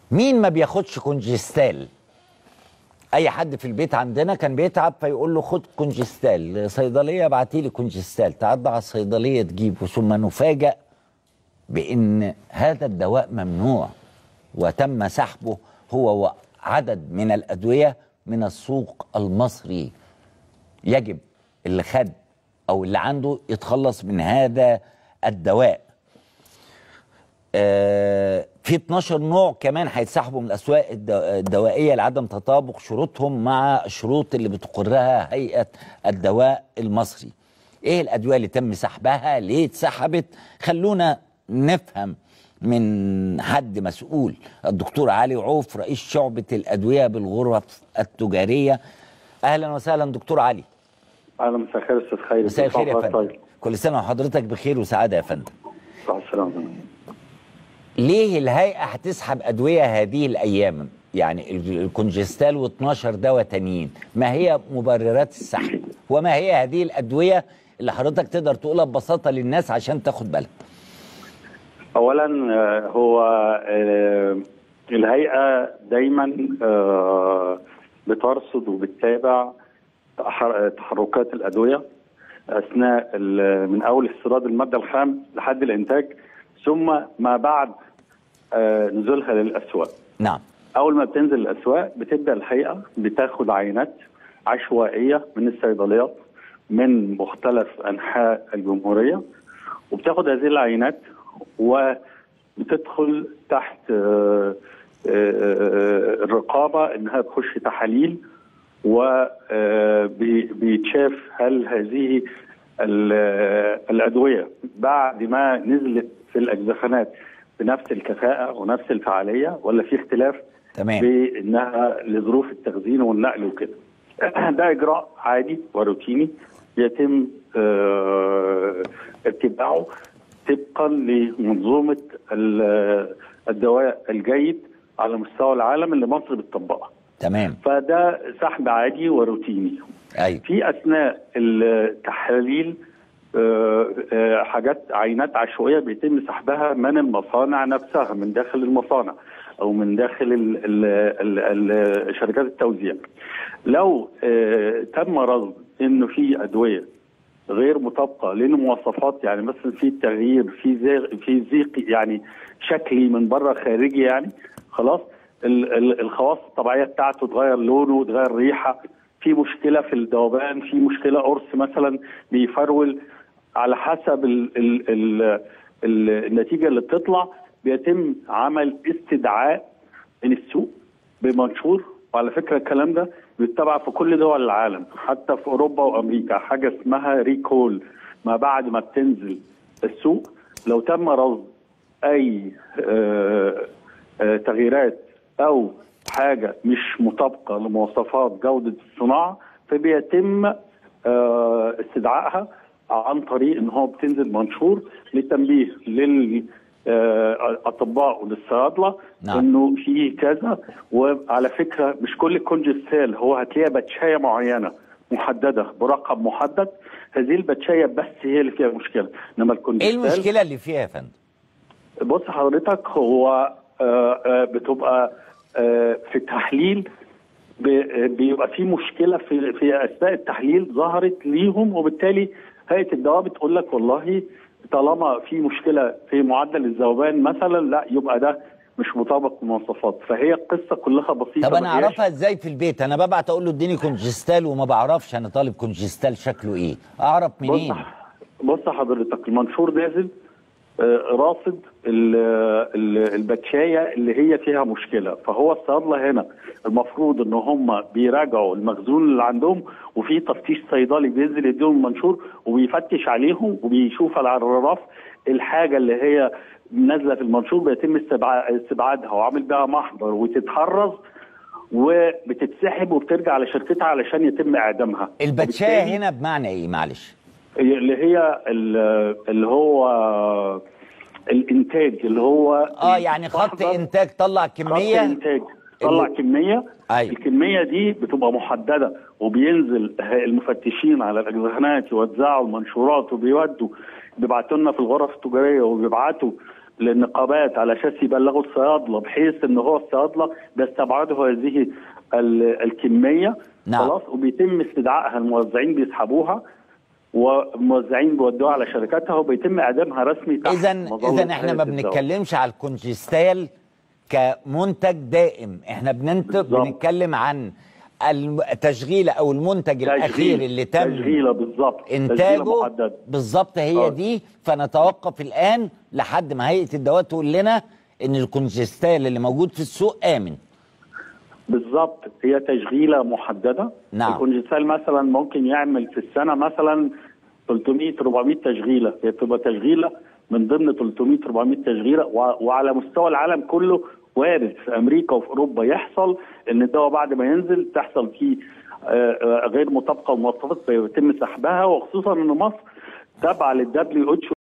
مين ما بياخدش كونجستال اي حد في البيت عندنا كان بيتعب فيقول له خد كونجستال صيدليه ابعتي لي كونجستال تعدى على الصيدليه تجيبه ثم نفاجأ بان هذا الدواء ممنوع وتم سحبه هو وعدد من الادويه من السوق المصري يجب اللي خد او اللي عنده يتخلص من هذا الدواء آه، في 12 نوع كمان هيتسحبوا من الاسواق الدو- الدوائيه لعدم تطابق شروطهم مع الشروط اللي بتقرها هيئه الدواء المصري. ايه الادويه اللي تم سحبها؟ ليه اتسحبت؟ خلونا نفهم من حد مسؤول الدكتور علي عوف رئيس شعبه الادويه بالغرف التجاريه. اهلا وسهلا دكتور علي. اهلا مساء الخير استاذ خيري مساء الخير يا صباح فندم. الخير. كل سنه وحضرتك بخير وسعاده يا فندم. صباح السلامة ليه الهيئة هتسحب أدوية هذه الأيام؟ يعني ال- الكونجستال و12 دواء تانيين، ما هي مبررات السحب؟ وما هي هذه الأدوية اللي حضرتك تقدر تقولها ببساطة للناس عشان تاخد بالها؟ اولا آه، هو آه، الهيئه دايما آه، بترصد وبتتابع تحر- تحركات الادويه اثناء ال- من اول استيراد الماده الخام لحد الانتاج ثم ما بعد آه، نزولها للاسواق نعم اول ما بتنزل الاسواق بتبدا الهيئه بتاخد عينات عشوائيه من الصيدليات من مختلف انحاء الجمهوريه وبتاخد هذه العينات وبتدخل تحت آه، آه، الرقابه انها تخش تحاليل وبيتشاف هل هذه ال- الادويه بعد ما نزلت في الاجزخانات بنفس الكفاءه ونفس الفعاليه ولا في اختلاف تمام بانها لظروف التخزين والنقل وكده. ده اجراء عادي وروتيني يتم آه، اتباعه طبقا لمنظومه ال- الدواء الجيد على مستوى العالم اللي مصر بتطبقها. تمام فده سحب عادي وروتيني. أيوه في اثناء التحاليل آه، آه، حاجات عينات عشوائيه بيتم سحبها من المصانع نفسها من داخل المصانع او من داخل ال ال ال ال شركات التوزيع. لو آه، تم رصد انه في ادويه غير مطابقه للمواصفات يعني مثلا في تغيير في زيغ في زيق يعني شكلي من بره خارجي يعني خلاص ال- ال- الخواص الطبيعيه بتاعته اتغير لونه اتغير ريحه في مشكله في الذوبان في مشكله قرص مثلا بيفرول على حسب ال ال ال ال النتيجه اللي بتطلع بيتم عمل استدعاء من السوق بمنشور وعلى فكره الكلام ده بيتبع في كل دول العالم حتى في اوروبا وامريكا حاجه اسمها ريكول ما بعد ما بتنزل السوق لو تم رصد اي آه، آه، تغييرات او حاجه مش مطابقه لمواصفات جوده الصناعه فبيتم آه، استدعائها عن طريق ان هو بتنزل منشور للتنبيه للاطباء وللصيادله نعم. انه في كذا وعلى فكره مش كل الكونجستال هو هتلاقيها باتشايه معينه محدده برقم محدد هذه الباتشايه بس هي اللي فيها مشكله انما إيه الكونجستال المشكلة اللي فيها يا فندم؟ بص حضرتك هو آه، آه، بتبقى آه، في التحليل ب- بيبقى في مشكله في في اثناء التحليل ظهرت ليهم وبالتالي هيئه الدواء بتقول لك والله طالما في مشكله في معدل الذوبان مثلا لا يبقى ده مش مطابق للمواصفات فهي القصه كلها بسيطه طب أنا ما هياش- أعرفها إزاي في البيت؟ أنا ببعت أقول له اديني كونجستال وما بعرفش أنا طالب كونجستال شكله إيه؟ أعرف منين؟ بص بص حضرتك المنشور نازل آه، راصد ال- ال- الباتشايه اللي هي فيها مشكله فهو الصيادله هنا المفروض ان هم بيراجعوا المخزون اللي عندهم وفي تفتيش صيدلي بينزل يديهم المنشور وبيفتش عليهم وبيشوف على الرف الحاجه اللي هي نازله في المنشور بيتم استبع- استبعادها وعامل بها محضر وتتحرز وبتتسحب وبترجع لشركتها علشان يتم اعدامها الباتشاية وبالتالي- هنا بمعنى إيه؟ معلش اللي هي ال- اللي هو الانتاج اللي هو اه يعني خط بتحضر انتاج طلع خط كميه انتاج طلع اللي- كميه أيوة. الكميه دي بتبقى محدده وبينزل المفتشين على الاجزخانات يوزعوا المنشورات وبيودوا بيبعتوا لنا في الغرف التجاريه وبيبعتوا للنقابات على اساس يبلغوا الصيادله بحيث ان هو الصيادله بيستبعدوا هذه ال- الكميه نعم. خلاص وبيتم استدعائها الموزعين بيسحبوها وموزعين بيودوها على شركاتها وبيتم اعدامها رسمي تحت اذا مظلة اذا احنا ما حالة الدواء. بنتكلمش على الكونجستال كمنتج دائم احنا بننتج بالظبط. بنتكلم عن التشغيله او المنتج الاخير اللي تم تشغيله بالظبط تشغيلة انتاجه محدده بالظبط هي آه. دي فنتوقف الان لحد ما هيئه الدواء تقول لنا ان الكونجستال اللي موجود في السوق امن بالظبط هي تشغيله محدده نعم. الكونجستال مثلا ممكن يعمل في السنه مثلا 300 400 تشغيله هي بتبقى تشغيله من ضمن 300 400 تشغيله و- وعلى مستوى العالم كله وارد في امريكا وفي اوروبا يحصل ان الدواء بعد ما ينزل تحصل فيه آه، آه، غير مطابقه ومواصفات فيتم سحبها وخصوصا ان مصر تابعه للدبليو اتش